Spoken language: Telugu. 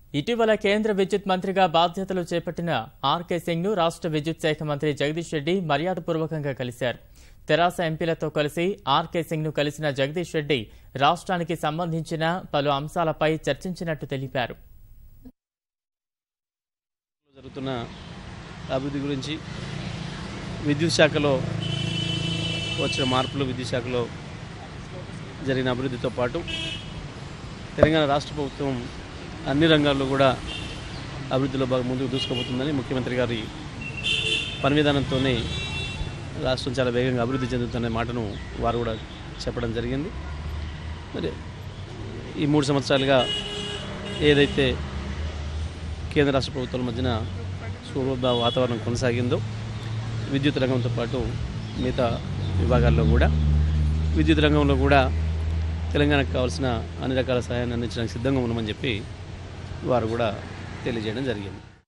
ఇటీవల కేంద్ర విద్యుత్ మంత్రిగా బాధ్యతలు చేపట్టిన ఆర్కే సింగ్ ను రాష్ట్ర విద్యుత్ శాఖ మంత్రి జగదీష్ రెడ్డి మర్యాదపూర్వకంగా కలిశారు తెరాస ఎంపీలతో కలిసి ఆర్కే సింగ్ ను కలిసిన జగదీష్ రెడ్డి రాష్ట్రానికి సంబంధించిన పలు అంశాలపై చర్చించినట్టు తెలిపారు జరుగుతున్న అభివృద్ధి గురించి విద్యుత్ శాఖలో వచ్చిన మార్పులు విద్యుత్ శాఖలో జరిగిన అభివృద్ధితో పాటు తెలంగాణ రాష్ట్ర ప్రభుత్వం అన్ని రంగాల్లో కూడా అభివృద్ధిలో బాగా ముందుకు దూసుకుపోతుందని ముఖ్యమంత్రి గారి పని విధానంతోనే రాష్ట్రం చాలా వేగంగా అభివృద్ధి చెందుతున్న మాటను వారు కూడా చెప్పడం జరిగింది మరి ఈ మూడు సంవత్సరాలుగా ఏదైతే కేంద్ర రాష్ట్ర ప్రభుత్వాల మధ్యన సూర్యోద్భవ వాతావరణం కొనసాగిందో విద్యుత్ రంగంతో పాటు మిగతా విభాగాల్లో కూడా విద్యుత్ రంగంలో కూడా తెలంగాణకు కావాల్సిన అన్ని రకాల సహాయాన్ని అందించడానికి సిద్ధంగా ఉన్నామని చెప్పి వారు కూడా తెలియజేయడం జరిగింది